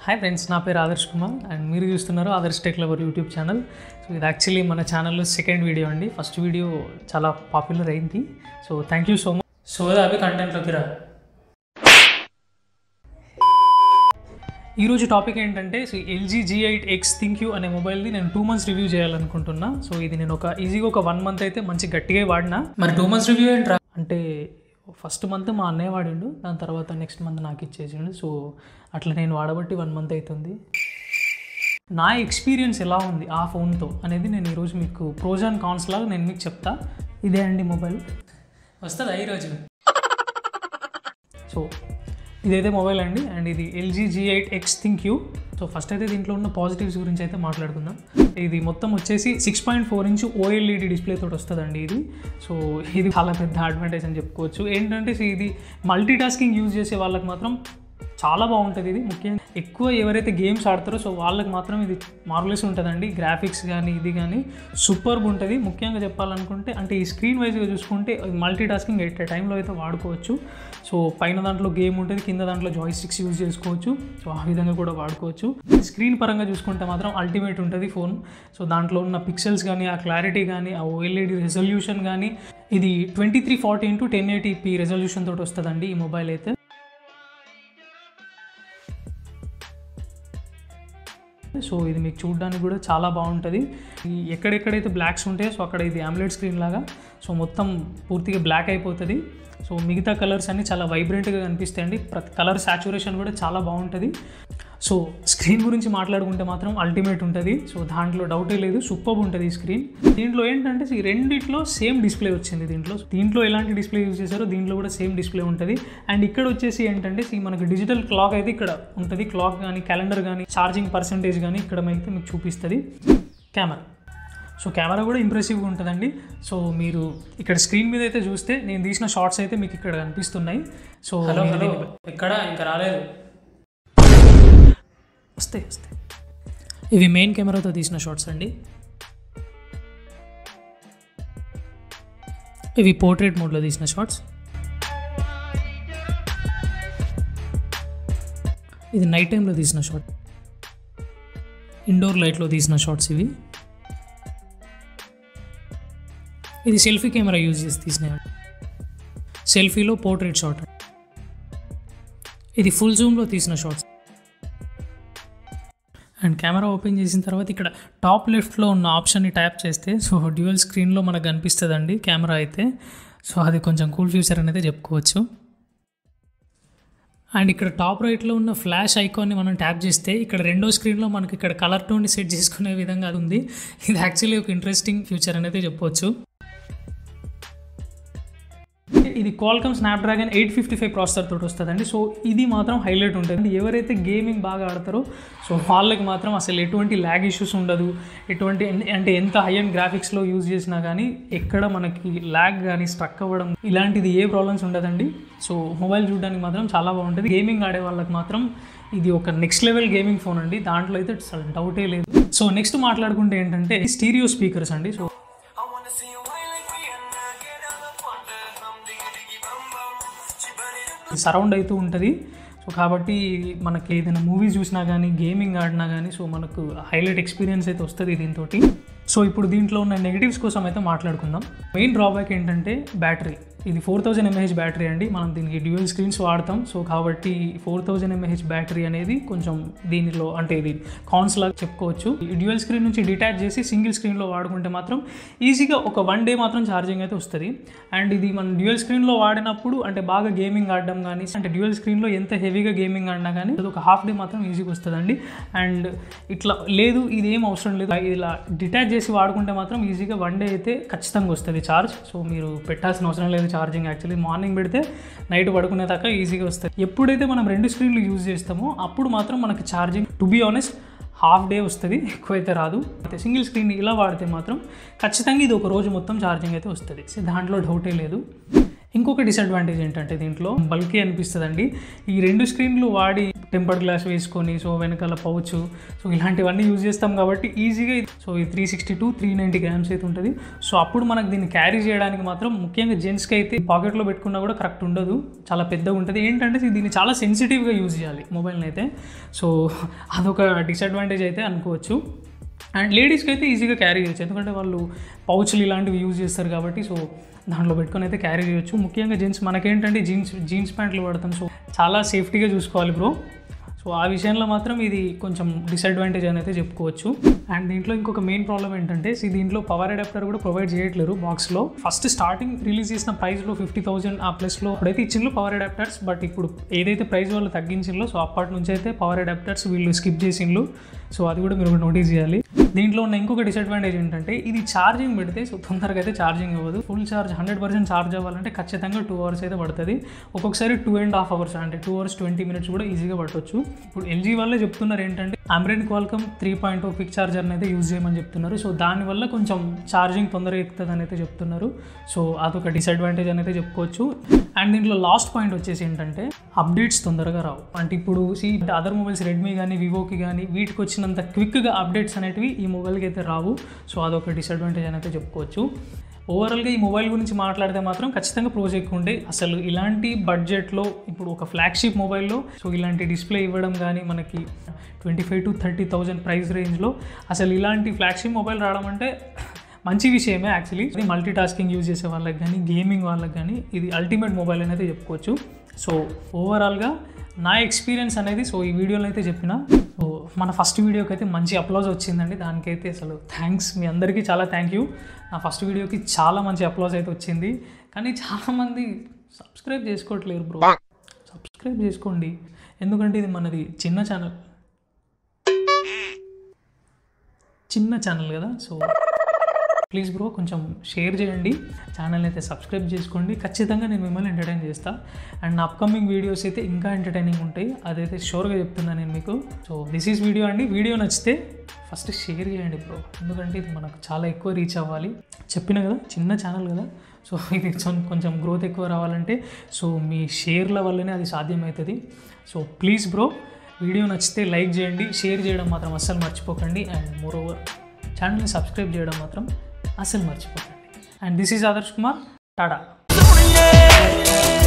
Hi friends నా పేరు Adarsh Kumar and మీరు చూస్తున్నారు Adarsh tech lover YouTube channel so ఇది యాక్చువల్లీ మన ఛానల్లో సెకండ్ వీడియో అండి ఫస్ట్ వీడియో చాలా పాపులర్ అయింది so thank you so much so అవి కంటెంట్లోకి రా ఈరోజు టాపిక్ ఏంటంటే so LG G eight X ThinQ అనే మొబైల్ని నేను టూ మంత్స్ రివ్యూ చేయాలనుకుంటున్నా సో ఇది నేను ఒక ఈజీగా ఒక వన్ మంత్ అయితే మంచి గట్టిగా వాడినా మరి టూ మంత్స్ రివ్యూ ఏంట్రా అంటే ఫస్ట్ మంత్ మా అన్నయ్య వాడిండు దాని తర్వాత నెక్స్ట్ మంత్ నాకు ఇచ్చేసిండు సో అట్లా నేను వాడబట్టి వన్ మంత్ అవుతుంది నా ఎక్స్పీరియన్స్ ఎలా ఉంది ఆ ఫోన్తో అనేది నేను ఈరోజు మీకు ప్రోజ్ అండ్ కాన్స్ లాగా నేను మీకు చెప్తా ఇదే అండి మొబైల్ వస్తుందా ఈరోజు సో ఇదైతే మొబైల్ అండి అండ్ ఇది LG G eight X ThinQ so first అయితే దీంట్లో ఉన్న పాజిటివ్స్ గురించి అయితే మాట్లాడుకుందాం ఇది మొత్తం వచ్చేసి six point four inch OLED display తోటి వస్తుందండి ఇది సో ఇది చాలా పెద్ద అడ్వాంటేజ్ అని చెప్పుకోవచ్చు ఏంటంటే సో ఇది మల్టీ టాస్కింగ్ యూజ్ చేసే వాళ్ళకి మాత్రం చాలా బాగుంటుంది ఇది ముఖ్యంగా ఎక్కువ ఎవరైతే గేమ్స్ ఆడతారో సో వాళ్ళకి మాత్రం ఇది మార్వలెస్ ఉంటుందండి గ్రాఫిక్స్ కానీ ఇది కానీ సూపర్బ్ ఉంటుంది ముఖ్యంగా చెప్పాలనుకుంటే అంటే ఈ స్క్రీన్ వైజ్గా చూసుకుంటే మల్టీ టాస్కింగ్ ఎట్ టైంలో అయితే వాడుకోవచ్చు సో పైన దాంట్లో గేమ్ ఉంటుంది కింద దాంట్లో జాయ్ స్టిక్స్ యూజ్ చేసుకోవచ్చు సో ఆ విధంగా కూడా వాడుకోవచ్చు స్క్రీన్ పరంగా చూసుకుంటే మాత్రం అల్టిమేట్ ఉంటుంది ఫోన్ సో దాంట్లో ఉన్న పిక్సెల్స్ కానీ ఆ క్లారిటీ కానీ ఆ ఓఎల్ఈడి రెజల్యూషన్ కానీ ఇది twenty three forty into ten eighty p resolution తోటి వస్తుందండి ఈ మొబైల్ అయితే సో ఇది మీకు చూడడానికి కూడా చాలా బాగుంటుంది ఈ ఎక్కడెక్కడైతే బ్లాక్స్ ఉంటాయో సో అక్కడ ఇది ఆమ్లెట్ స్క్రీన్ లాగా సో మొత్తం పూర్తిగా బ్లాక్ అయిపోతుంది సో మిగతా కలర్స్ అన్నీ చాలా వైబ్రెంట్గా కనిపిస్తాయండి ప్రతి కలర్ సాచురేషన్ కూడా చాలా బాగుంటుంది సో స్క్రీన్ గురించి మాట్లాడుకుంటే మాత్రం అల్టిమేట్ ఉంటుంది సో దాంట్లో డౌటే లేదు సూపర్ ఉంటుంది ఈ స్క్రీన్ దీంట్లో ఏంటంటే ఈ రెండిట్లో సేమ్ డిస్ప్లే వచ్చింది దీంట్లో దీంట్లో ఎలాంటి డిస్ప్లే యూజ్ చేశారో దీంట్లో కూడా సేమ్ డిస్ప్లే ఉంటుంది అండ్ ఇక్కడ వచ్చేసి ఏంటంటే ఈ మనకి డిజిటల్ క్లాక్ అయితే ఇక్కడ ఉంటుంది క్లాక్ కానీ క్యాలెండర్ కానీ ఛార్జింగ్ పర్సంటేజ్ కానీ ఇక్కడ అయితే మీకు చూపిస్తుంది కెమెరా సో కెమెరా కూడా ఇంప్రెసివ్గా ఉంటుందండి సో మీరు ఇక్కడ స్క్రీన్ మీద అయితే చూస్తే నేను తీసిన షార్ట్స్ అయితే మీకు ఇక్కడ కనిపిస్తున్నాయి సో హలో మీరు హలో దీన్ని- ఎక్కడ ఇంకా రాలేదు వస్తాయి వస్తాయి ఇవి మెయిన్ కెమెరాతో తీసిన షార్ట్స్ అండి ఇవి పోర్ట్రేట్ మోడ్లో తీసిన షార్ట్స్ ఇది నైట్ టైంలో తీసిన షార్ట్ ఇండోర్ లైట్లో తీసిన షార్ట్స్ ఇవి ఇది సెల్ఫీ కెమెరా యూజ్ చేసి తీసినాయి సెల్ఫీలో పోర్ట్రేట్ షాట్ ఇది ఫుల్ జూమ్లో తీసిన షార్ట్స్ అండ్ కెమెరా ఓపెన్ చేసిన తర్వాత ఇక్కడ టాప్ లెఫ్ట్లో ఉన్న ఆప్షన్ని ట్యాప్ చేస్తే సో డ్యూయల్ స్క్రీన్లో మనకు కనిపిస్తుందండి కెమెరా అయితే సో అది కొంచెం కూల్ ఫ్యూచర్ అనేది చెప్పుకోవచ్చు అండ్ ఇక్కడ టాప్ రైట్లో ఉన్న ఫ్లాష్ ఐకాన్ని మనం ట్యాప్ చేస్తే ఇక్కడ రెండో స్క్రీన్లో మనకి ఇక్కడ కలర్ టోన్ని సెట్ చేసుకునే విధంగా అది ఉంది ఇది యాక్చువల్లీ ఒక ఇంట్రెస్టింగ్ ఫ్యూచర్ అనేది చెప్పవచ్చు ఇది Qualcomm Snapdragon eight fifty five processor తోటి వస్తుందండి సో ఇది మాత్రం హైలైట్ ఉంటుంది ఎవరైతే గేమింగ్ బాగా ఆడతారో సో వాళ్ళకి మాత్రం అసలు ఎటువంటి ల్యాగ్ ఇష్యూస్ ఉండదు ఎటువంటి అంటే ఎంత హై అండ్ గ్రాఫిక్స్లో యూజ్ చేసినా కానీ ఎక్కడ మనకి ల్యాగ్ కానీ స్ట్రక్ అవ్వడం ఇలాంటిది ఏ ప్రాబ్లమ్స్ ఉండదండి సో మొబైల్ చూడడానికి మాత్రం చాలా బాగుంటుంది గేమింగ్ ఆడే వాళ్ళకి మాత్రం ఇది ఒక నెక్స్ట్ లెవెల్ గేమింగ్ ఫోన్ అండి దాంట్లో అయితే అసలు డౌటే లేదు సో నెక్స్ట్ మాట్లాడుకుంటే ఏంటంటే స్టీరియో స్పీకర్స్ అండి so I wanna see you whine like Rihanna. Get on the front and bum diggy diggy bum bum. She burn it up. Surround అవుతూ ఉంటుంది సో కాబట్టి మనకి ఏదైనా మూవీస్ చూసినా కానీ గేమింగ్ ఆడినా కానీ సో మనకు హైలైట్ ఎక్స్పీరియన్స్ అయితే వస్తుంది దీంతో సో ఇప్పుడు దీంట్లో ఉన్న నెగిటివ్స్ కోసం అయితే మాట్లాడుకుందాం మెయిన్ డ్రాబ్యాక్ ఏంటంటే బ్యాటరీ ఇది ఫోర్ థౌజండ్ ఎంఏహెచ్ బ్యాటరీ అండి మనం దీనికి డ్యూయల్ స్క్రీన్స్ వాడతాం సో కాబట్టి ఫోర్ థౌజండ్ ఎంఏహెచ్ బ్యాటరీ అనేది కొంచెం దీనిలో అంటే ఇది కాన్స్ లాగా చెప్పుకోవచ్చు ఈ డ్యూయల్ స్క్రీన్ నుంచి డిటాచ్ చేసి సింగిల్ స్క్రీన్లో వాడుకుంటే మాత్రం ఈజీగా ఒక వన్ డే మాత్రం ఛార్జింగ్ అయితే వస్తుంది అండ్ ఇది మనం డ్యూయల్ స్క్రీన్లో వాడినప్పుడు అంటే బాగా గేమింగ్ ఆడడం కానీ అంటే డ్యూయల్ స్క్రీన్లో ఎంత హెవీగా గేమింగ్ ఆడినా కానీ అది ఒక హాఫ్ డే మాత్రం ఈజీగా వస్తుందండి అండ్ ఇట్లా లేదు ఇది ఏం అవసరం లేదు ఇలా డిటాచ్ చేసి వాడుకుంటే మాత్రం ఈజీగా వన్ డే అయితే ఖచ్చితంగా వస్తుంది ఛార్జ్ సో మీరు పెట్టాల్సిన అవసరం లేదు ఛార్జింగ్ యాక్చువల్లీ మార్నింగ్ పెడితే నైట్ పడుకునేదాకా ఈజీగా వస్తుంది ఎప్పుడైతే మనం రెండు స్క్రీన్లు యూజ్ చేస్తామో అప్పుడు మాత్రం మనకి charging to be honest half day వస్తుంది ఎక్కువైతే రాదు అయితే సింగిల్ స్క్రీన్ ఇలా వాడితే మాత్రం ఖచ్చితంగా ఇది ఒక రోజు మొత్తం ఛార్జింగ్ అయితే వస్తుంది సో దాంట్లో డౌటే లేదు ఇంకొక డిసడ్వాంటేజ్ ఏంటంటే దీంట్లో బల్కీ అనిపిస్తుందండి ఈ రెండు స్క్రీన్లు వాడి టెంపర్డ్ గ్లాస్ వేసుకొని సో వెనకాల పౌచ్ సో ఇలాంటివన్నీ యూజ్ చేస్తాం కాబట్టి ఈజీగా సో ఈ three sixty two three ninety grams అయితే ఉంటుంది సో అప్పుడు మనకు దీన్ని క్యారీ చేయడానికి మాత్రం ముఖ్యంగా జెంట్స్కి అయితే పాకెట్లో పెట్టుకున్నా కూడా కరెక్ట్ ఉండదు చాలా పెద్దగా ఉంటుంది ఏంటంటే దీన్ని చాలా సెన్సిటివ్గా యూజ్ చేయాలి మొబైల్ని అయితే సో అదొక డిసడ్వాంటేజ్ అయితే అనుకోవచ్చు అండ్ లేడీస్కి అయితే ఈజీగా క్యారీ చేయొచ్చు ఎందుకంటే వాళ్ళు పౌచ్లు ఇలాంటివి యూజ్ చేస్తారు కాబట్టి సో దాంట్లో పెట్టుకొని అయితే క్యారీ చేయొచ్చు ముఖ్యంగా జీన్స్ మనకేంటంటే జీన్స్ జీన్స్ ప్యాంట్లు వాడతాం సో చాలా సేఫ్టీగా చూసుకోవాలి బ్రో సో ఆ విషయంలో మాత్రం ఇది కొంచెం డిసడ్వాంటేజ్ అని అయితే చెప్పుకోవచ్చు అండ్ దీంట్లో ఇంకొక మెయిన్ ప్రాబ్లం ఏంటంటే see దీంట్లో పవర్ అడాప్టర్ కూడా ప్రొవైడ్ చేయట్లేరు బాక్స్లో ఫస్ట్ స్టార్టింగ్ రిలీజ్ చేసిన ప్రైస్లో ఫిఫ్టీ థౌసండ్ ఆ ప్లస్లో అప్పుడైతే ఇచ్చిండ్రు పవర్ అడాప్టర్స్ బట్ ఇప్పుడు ఏదైతే ప్రైస్ వాళ్ళు తగ్గించిండ్రో సో అప్పటి నుంచి అయితే పవర్ అడాప్టర్స్ వీళ్ళు స్కిప్ చేసిండ్రు సో అది కూడా మీరు నోటీస్ చేయాలి దీంట్లో ఉన్న ఇంకొక డిసడ్వాంటేజ్ ఏంటంటే ఇది ఛార్జింగ్ పెడితే సో తొందరగా అయితే ఛార్జింగ్ అవ్వదు full charge hundred percent charge అవ్వాలంటే ఖచ్చితంగా టూ అవర్స్ అయితే పడుతుంది ఒక్కొక్కసారి టూ అండ్ హాఫ్ అవర్స్ అంటే టూ అవర్స్ ట్వంటీ మినిట్స్ కూడా ఈజీగా పట్టొచ్చు ఇప్పుడు ఎల్జీ వాళ్ళే చెప్తున్నారు ఏంటంటే అమ్రెన్ Qualcomm three point o pick ఛార్జర్ని అయితే యూజ్ చేయమని చెప్తున్నారు సో దానివల్ల కొంచెం ఛార్జింగ్ తొందరగా ఎక్కుతుంది అని అయితే చెప్తున్నారు సో అదొక డిసడ్వాంటేజ్ అని అయితే చెప్పుకోవచ్చు అండ్ దీంట్లో లాస్ట్ పాయింట్ వచ్చేసి ఏంటంటే అప్డేట్స్ తొందరగా రావు అంటే ఇప్పుడు సీ అదర్ మొబైల్స్ రెడ్మీ కానీ వివోకి కానీ వీటికి వచ్చినంత క్విక్గా అప్డేట్స్ అనేటివి ఈ మొబైల్కి అయితే రావు సో అదొక డిసడ్వాంటేజ్ అని అయితే చెప్పుకోవచ్చు ఓవరాల్గా ఈ మొబైల్ గురించి మాట్లాడితే మాత్రం ఖచ్చితంగా ప్రోస్ ఎక్కువ ఉండే అసలు ఇలాంటి బడ్జెట్లో ఇప్పుడు ఒక ఫ్లాగ్షిప్ మొబైల్లో సో ఇలాంటి డిస్ప్లే ఇవ్వడం కానీ మనకి twenty five to thirty thousand price రేంజ్లో అసలు ఇలాంటి ఫ్లాగ్షిప్ మొబైల్ రావడం అంటే మంచి విషయమే యాక్చువల్లీ ఇది మల్టీ టాస్కింగ్ యూజ్ చేసే వాళ్ళకి కానీ గేమింగ్ వాళ్ళకి కానీ ఇది అల్టిమేట్ మొబైల్ అనేది చెప్పుకోవచ్చు సో ఓవరాల్గా నా ఎక్స్పీరియన్స్ అనేది సో ఈ వీడియోలో అయితే చెప్పిన సో మన ఫస్ట్ వీడియోకి అయితే మంచి అప్లోజ్ వచ్చిందండి దానికైతే అసలు థ్యాంక్స్ మీ అందరికీ చాలా థ్యాంక్ యూ నా ఫస్ట్ వీడియోకి చాలా మంచి అప్లోజ్ అయితే వచ్చింది కానీ చాలామంది సబ్స్క్రైబ్ చేసుకోవట్లేరు బ్రో సబ్స్క్రైబ్ చేసుకోండి ఎందుకంటే ఇది మనది చిన్న ఛానల్ చిన్న ఛానల్ కదా సో ప్లీజ్ బ్రో కొంచెం షేర్ చేయండి ఛానల్ అయితే సబ్స్క్రైబ్ చేసుకోండి ఖచ్చితంగా నేను మిమ్మల్ని ఎంటర్టైన్ చేస్తా అండ్ నా అప్కమింగ్ వీడియోస్ అయితే ఇంకా ఎంటర్టైనింగ్ ఉంటాయి అదైతే షూర్గా చెప్తున్నాను నేను మీకు సో దిస్ ఈజ్ వీడియో అండి వీడియో నచ్చితే ఫస్ట్ షేర్ చేయండి బ్రో ఎందుకంటే ఇది మనకు చాలా ఎక్కువ రీచ్ అవ్వాలి చెప్పిన కదా చిన్న ఛానల్ కదా సో ఇది కొం- కొంచెం గ్రోత్ ఎక్కువ రావాలంటే సో మీ షేర్ల వల్లనే అది సాధ్యమవుతుంది సో ప్లీజ్ బ్రో వీడియో నచ్చితే లైక్ చేయండి షేర్ చేయడం మాత్రం అస్సలు మర్చిపోకండి అండ్ మోర్ ఓవర్ ఛానల్ని సబ్స్క్రైబ్ చేయడం మాత్రం అస్సలు మర్చిపోకండి and this is Adarsh Kumar tata Yeah.